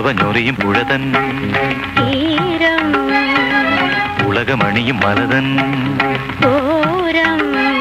ഉറവഞ്ഞൊറിയും പുഴതൻ തീരം ഉലകമണിയും മലതൻ ഓരം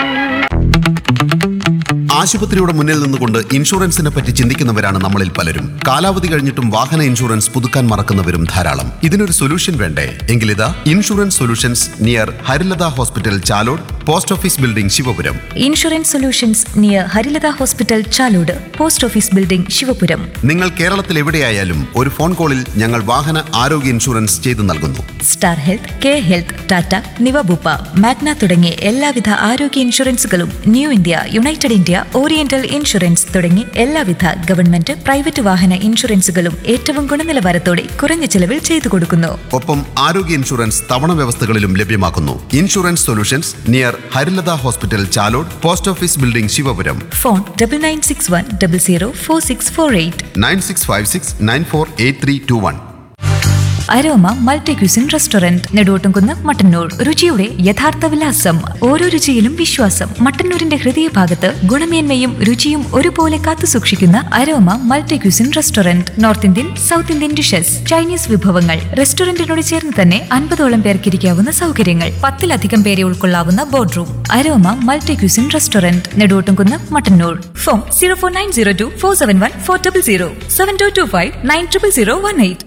ആശുപത്രിയുടെ മുന്നിൽ നിന്നുകൊണ്ട് ഇൻഷുറൻസിനെ പറ്റി ചിന്തിക്കുന്നവരാണ് നമ്മളിൽ പലരും കാലാവധി കഴിഞ്ഞിട്ടും വാഹന ഇൻഷുറൻസ് പുതുക്കാൻ മറക്കുന്നവരും ധാരാളം ഇതിനൊരു സൊല്യൂഷൻ വേണ്ടേ എങ്കിലിതാ insurance solutions near Harilatha hospital Chalode post office building Sivapuram insurance solutions near Harilatha hospital Chalode post office building Sivapuram നിങ്ങൾ കേരളത്തിൽ എവിടെയായാലും ഒരു ഫോൺ കോളിൽ ഞങ്ങൾ വാഹന ആരോഗ്യ ഇൻഷുറൻസ് ചെയ്തു നൽകുന്നു star health care health Tata Niva Bupa Magna തുടങ്ങിയ എല്ലാവിധ ആരോഗ്യ ഇൻഷുറൻസുകളും new India united India oriental insurance തുടങ്ങി എല്ലാവിധ ഗവൺമെന്റ് പ്രൈവറ്റ് വാഹന ഇൻഷുറൻസുകളും ഏറ്റവും ഗുണനിലവാരത്തോടെ കുറഞ്ഞ ചെലവിൽ ചെയ്തു കൊടുക്കുന്നു ഒപ്പം ആരോഗ്യ ഇൻഷുറൻസ് തവണ വ്യവസ്ഥകളിലും ലഭ്യമാക്കുന്നു insurance solutions near Harilatha hospital Chalode post office building Sivapuram phone double nine six one double zero four six four eight nine six five six nine four eight three two one Aroma multi cuisine restaurant Neduvottumkunnu Mattannur രുചിയുടെ യഥാർത്ഥ വിലാസം ഓരോ രുചിയിലും വിശ്വാസം മട്ടന്നൂരിന്റെ ഹൃദയഭാഗത്ത് ഗുണമേന്മയും രുചിയും ഒരുപോലെ കാത്തു സൂക്ഷിക്കുന്ന Aroma multi cuisine restaurant north Indian south Indian dishes Chinese വിഭവങ്ങൾ റെസ്റ്റോറന്റിനോട് ചേർന്ന് തന്നെ അൻപതോളം പേർക്ക് ഇരിക്കാവുന്ന സൗകര്യങ്ങൾ പത്തിലധികം പേരെ ഉൾക്കൊള്ളാവുന്ന board room Aroma multi cuisine restaurant Neduvottumkunnu Mattannur phone zero four nine zero two four seven one four double zero seven two two five nine triple zero one eight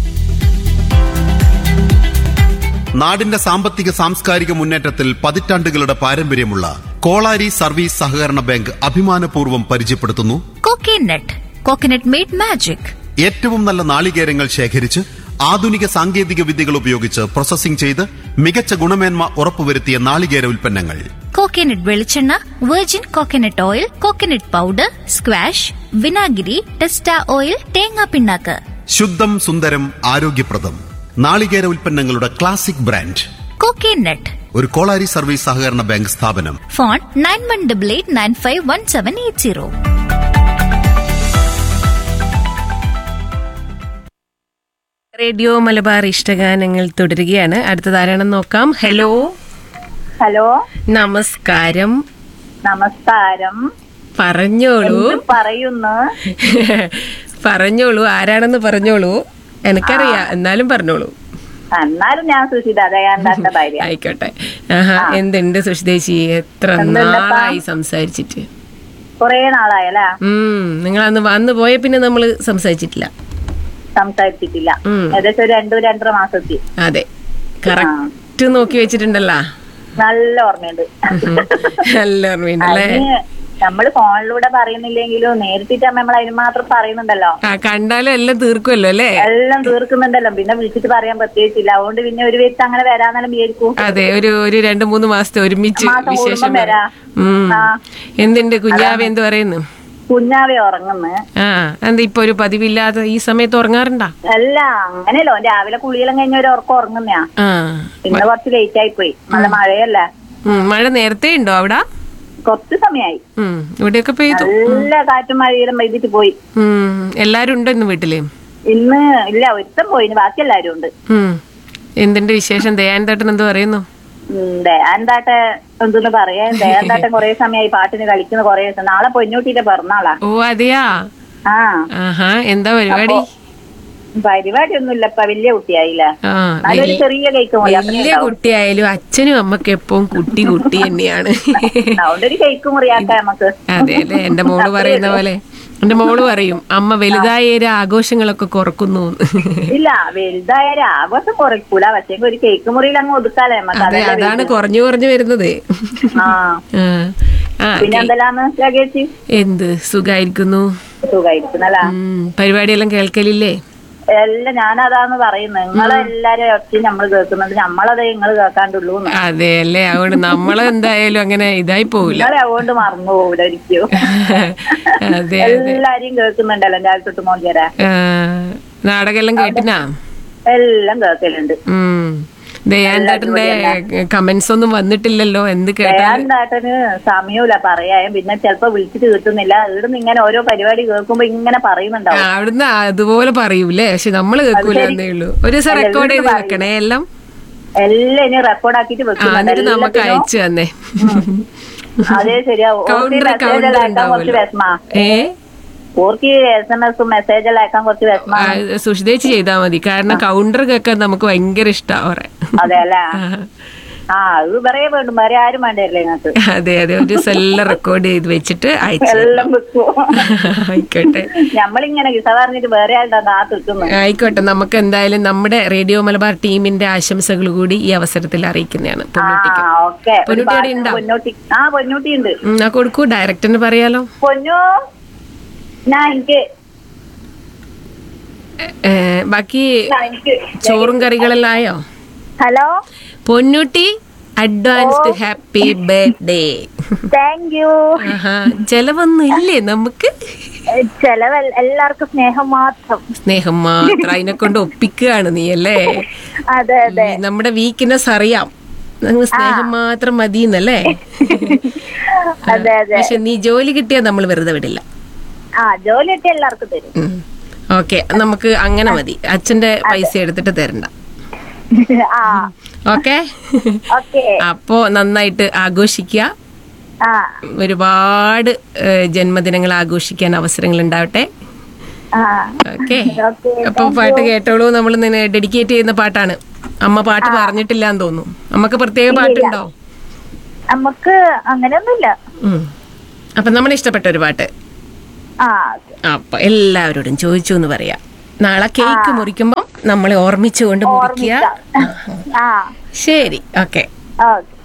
നാടിന്റെ സാമ്പത്തിക സാംസ്കാരിക മുന്നേറ്റത്തിൽ പതിറ്റാണ്ടുകളുടെ പാരമ്പര്യമുള്ള കോളാരി സർവീസ് സഹകരണ ബാങ്ക് അഭിമാനപൂർവ്വം പരിചയപ്പെടുത്തുന്നു കോക്കനട്ട് കോക്കനട്ട് മെയ്ഡ് മാജിക് ഏറ്റവും നല്ല നാളികേരങ്ങൾ ശേഖരിച്ച് ആധുനിക സാങ്കേതിക വിദ്യകൾ ഉപയോഗിച്ച് പ്രോസസ്സിംഗ് ചെയ്ത് മികച്ച ഗുണമേന്മ ഉറപ്പുവരുത്തിയ നാളികേര ഉൽപ്പന്നങ്ങൾ കോക്കനട്ട് വെളിച്ചെണ്ണ virgin coconut oil coconut powder squash വിനാഗിരി ടെസ്റ്റ ഓയിൽ തേങ്ങാ പിണ്ണാക്ക് ശുദ്ധം സുന്ദരം ആരോഗ്യപ്രദം നാളികേര ഉൽപ്പന്നങ്ങളുടെ ക്ലാസിക് ബ്രാൻഡ് കോക്കനട്ട് ഒരു കോളാരി സർവീസ് സഹകരണ ബാങ്ക് സ്ഥാപനം phone nine one double eight nine five one seven eight zero radio Malabar ഇഷ്ടഗാനങ്ങൾ തുടരുകയാണ് അടുത്തതാരാണെന്ന് നോക്കാം ഹലോ ഹലോ നമസ്കാരം നമസ്കാരം പറഞ്ഞോളൂ എന്ത് പറയുന്നു പറഞ്ഞോളൂ ആരാണെന്ന് പറഞ്ഞോളൂ എനിക്കറിയാം എന്നാലും പറഞ്ഞോളൂ എന്നാലും ഞാൻ സുഷിത ദയാണ്ടാന്റെ ഭാര്യ ആയിക്കോട്ടെ ആഹാ എന്തുണ്ട് സുഷിതേശി എത്ര എന്തുണ്ടപ്പാ? നാളായി സംസാരിച്ചിട്ട് കൊറേ നാളായല്ലേ ഉം നിങ്ങൾ അന്ന് വന്നു പോയ പിന്നെ നമ്മള് സംസാരിച്ചിട്ടില്ല സംസാരിച്ചിട്ടില്ല ഉം. ഏകദേശം ഒരു രണ്ടു രണ്ടര മാസത്തി അതെ കറക്റ്റ് നോക്കി വെച്ചിട്ടുണ്ടല്ലോ നല്ല ഓർമ്മയുണ്ട് നല്ല ഓർമ്മയുണ്ടല്ലേ അതിന് നമ്മള് ഫോണിലൂടെ പറയുന്നില്ലെങ്കിലും നേരിട്ടിട്ട് നമ്മൾ അതിന് മാത്രം പറയുന്നുണ്ടല്ലോ ആ കണ്ടാലും എല്ലാം തീർക്കുമല്ലോ അല്ലേ എല്ലാം തീർക്കുന്നുണ്ടല്ലോ പിന്നെ വിളിച്ചിട്ട് പറയാൻ പ്രത്യേകിച്ചില്ല അതുകൊണ്ട് പിന്നെ ഒരു വ്യക്തി അങ്ങനെ വരാന്നെല്ലാം വിചാരിക്കും അതെ ഒരു ഒരു രണ്ടു മൂന്ന് മാസത്തെ ഒരുമിച്ച് മാസം വിശേഷം കൂടുമ്പം വരാം. ഉം. ആ. എന്തുണ്ട് കുഞ്ഞാവ് എന്ത് പറയുന്നു കുഞ്ഞാവെ ഉറങ്ങുന്നു ആ എന്താ ഇപ്പൊ ഒരു പതിവില്ലാതെ ഈ സമയത്ത് ഉറങ്ങാറുണ്ടാ അല്ല അങ്ങനെയല്ലോ രാവിലെ കുളിയെല്ലാം കഴിഞ്ഞ ഒരു ഉറക്കം ഉറങ്ങുന്നയാ ആ ഇന്ന് കുറച്ച് ലേറ്റ് ആയി പോയി നല്ല മഴയല്ലേ ഉം, മഴ നേരത്തെ ഉണ്ടോ അവിടെ കുറച്ച് സമയമായി ഉം, ഇവിടെയൊക്കെ പെയ്തു നല്ല കാറ്റും മഴയെല്ലാം പെയ്തിട്ട് പോയി ഉം, എല്ലാരും ഉണ്ടോ ഇന്ന് വീട്ടില് ഇന്ന് ഇല്ല ഒരുത്തം പോയി ഇനി ബാക്കി എല്ലാരും ഉണ്ട് ഉം. എന്തുണ്ട് വിശേഷം ദയാനന്ദേട്ടൻ എന്ത് പറയുന്നു ഉം, ദയാന്താട്ടെ എന്തെന്ന് പറയാ ദയാന്താട്ടൻ കൊറേ സമയമായി പാട്ടിന് കളിക്കുന്ന കൊറേ ദിവസം നാളെ പൊന്നൂട്ടിന്റെ പിറന്നാളാ ഓ അതെയാ ആ ആഹാ എന്താ പരിപാടി പരിപാടി ഒന്നുമില്ല ഇപ്പൊ വലിയ കുട്ടിയായില്ല ആ നല്ലൊരു വലിയ- ചെറിയ കേക്ക് മുറി അത്രേ വലിയ ഉണ്ടാവും. കുട്ടിയായാലും അച്ഛനും അമ്മക്കും എപ്പോഴും കുട്ടി കുട്ടി തന്നെയാണ് അതുകൊണ്ട് ഒരു കേക്ക് മുറിയാക്കാം നമുക്ക് അതെ അല്ലേ എന്റെ മോള് പറയുന്ന പോലെ എന്റെ മോള് പറയും അമ്മ വലുതായ ഒരു ആഘോഷങ്ങളൊക്കെ കുറക്കുന്നു ഇല്ല വലുതായാലും ആഘോഷം കുറയ്ക്കൂല പക്ഷേ ഒരു കേക്ക് മുറിയിൽ അങ്ങ് ഒതുക്കാലേ നമുക്ക് അതെ അതല്ലേ അതാണ് വലുത്. കുറഞ്ഞു കുറഞ്ഞു വരുന്നത് ആ ആ. ആ പിന്നെ എന്തെല്ലാന്ന് രാകേച്ചി എന്ത് സുഖായിരിക്കുന്നു സുഖായിരിക്കുന്നല്ല ഉം, പരിപാടിയെല്ലാം കേൾക്കലില്ലേ എല്ലാം ഞാനതാന്ന് പറയുന്നത് നിങ്ങളെല്ലാരും ഒച്ച നമ്മള് കേൾക്കുന്നുണ്ട് നമ്മളതേ നിങ്ങൾ കേൾക്കാണ്ടുള്ളൂ അതെ അല്ലേ അതുകൊണ്ട് നമ്മളെന്തായാലും അങ്ങനെ ഇതായി പോവില്ല നിങ്ങളെ അതുകൊണ്ട് മറന്നു പോവില്ല ഒരിക്കലും അതെ അതെ എല്ലാരെയും കേൾക്കുന്നുണ്ടല്ലോ രാവിലെ തൊട്ട് മോൻ ചേരാ ആ, നാടകമെല്ലാം കേട്ടിനാ എല്ലാം കേൾക്കലുണ്ട് ഉം ദയാന്തേട്ടന്റെ കമന്റ്സ് ഒന്നും വന്നിട്ടില്ലല്ലോ എന്ത് കേട്ടാ ദയാന്താട്ടന് സമയമില്ല പറയാൻ പിന്നെ ചിലപ്പോ വിളിച്ചിട്ട് കിട്ടുന്നില്ല ഇവിടുന്ന് ഇങ്ങനെ ഓരോ പരിപാടി കേൾക്കുമ്പോ ഇങ്ങനെ ആ, പറയുന്നുണ്ടാവും അവിടുന്ന് അതുപോലെ പറയൂലേ പക്ഷെ നമ്മള് കേൾക്കൂല എന്നേ ഉള്ളൂ ഒരു ദിവസം റെക്കോർഡ് ചെയ്ത് വെക്കണേ എല്ലാം എല്ലാം ഇനി റെക്കോർഡ് ആക്കിട്ട് ആ, വെക്കുന്നുണ്ട് എന്നിട്ട് നമുക്ക് എല്ലാത്തിനും. അയച്ചു തന്നെ അതേ ശരിയാവും കൗണ്ടർ കൗണ്ടർ കുറച്ച് ഉണ്ടാവുമല്ലോ വിഷമാ ഏ ഓർക്ക് എസ് എം എസും മെസ്സേജെല്ലാം അയക്കാൻ കുറച്ച് വിഷമമാണ് സുഷിതേച്ച് ചെയ്താൽ മതി കാരണം കൗണ്ടർ കേൾക്കാൻ നമുക്ക് ഭയങ്കര ഇഷ്ടമാണ് അതെ അല്ലേ ആ അത് പറയേ വേണ്ടും വേറെ ആരും വേണ്ടല്ലേ നിങ്ങൾക്ക് അതെ അതെ ഒരു ദിവസം എല്ലാം റെക്കോർഡ് ചെയ്ത് വെച്ചിട്ട് അയച്ചു എല്ലാം വെക്കും ആയിക്കോട്ടെ നമ്മളിങ്ങനെ കിസ പറഞ്ഞിട്ട് വേറെ ആളുടെ കാത്ത് നിൽക്കുന്നു ആയിക്കോട്ടെ നമുക്ക് എന്തായാലും നമ്മുടെ റേഡിയോ മലബാർ ടീമിന്റെ ആശംസകൾ കൂടി ഈ അവസരത്തിൽ അറിയിക്കുന്നതാണ് ആ പൊന്നൂട്ടിക്ക് ഓക്കെ പൊന്നൂട്ടി അവിടെ ഉണ്ടോ? പൊന്നൂട്ടി ആ പൊന്നൂട്ടി ഉണ്ട് ഉം, ആ കൊടുക്കൂ ഡയറക്ടറിന് പറയാലോ പൊന്നു ഞാൻ എനിക്ക് ഏ, ബാക്കി ഞാൻ എനിക്ക് ചോറും കറികളെല്ലാം ആയോ hello Ponnootty advanced happy birthday thank you ആഹാ ചെലവൊന്നും ഇല്ലേ നമുക്ക് ചെലവ് എല്ലാവർക്കും സ്നേഹം മാത്രം സ്നേഹം മാത്രം അതിനെ കൊണ്ട് ഒപ്പിക്കുകയാണ് നീ അല്ലേ അതെ അതെ നമ്മുടെ വീക്ക്നെസ് അറിയാം അങ്ങ് സ്നേഹം മാത്രം മതി എന്നല്ലേ അതെ അതെ പക്ഷെ നീ ജോലി കിട്ടിയാൽ നമ്മൾ വെറുതെ വിടില്ല ആ ജോലിയൊക്കെ എല്ലാവർക്കും തരും ഓക്കെ നമുക്ക് അങ്ങനെ മതി അച്ഛന്റെ പൈസ എടുത്തിട്ട് തരണ്ട ആ ഓക്കെ ഓക്കെ അപ്പോ നന്നായിട്ട് ആഘോഷിക്കുക ആ ഒരുപാട് ഏഹ്, ജന്മദിനങ്ങൾ ആഘോഷിക്കാൻ അവസരങ്ങൾ ഉണ്ടാവട്ടെ ആ ഓക്കെ ഓക്കെ അപ്പൊ പാട്ട് കേട്ടോളൂ നമ്മൾ ഡെഡിക്കേറ്റ് ചെയ്യുന്ന പാട്ടാണ് അമ്മ പാട്ട് പറഞ്ഞിട്ടില്ല എന്ന് തോന്നുന്നു അമ്മക്ക് പ്രത്യേക പാട്ടുണ്ടോ നമുക്ക് അങ്ങനെയൊന്നുമില്ല ഉം. അപ്പൊ നമ്മൾ ഇഷ്ടപ്പെട്ട ഒരു പാട്ട് ആ അപ്പൊ എല്ലാവരോടും ചോദിച്ചു എന്ന് പറയാം നാളെ കേക്ക് മുറിക്കുമ്പോൾ നമ്മളെ ഓർമ്മിച്ചുകൊണ്ട് മുറിക്കുക ആ ശരി ഓക്കെ ഓക്കെ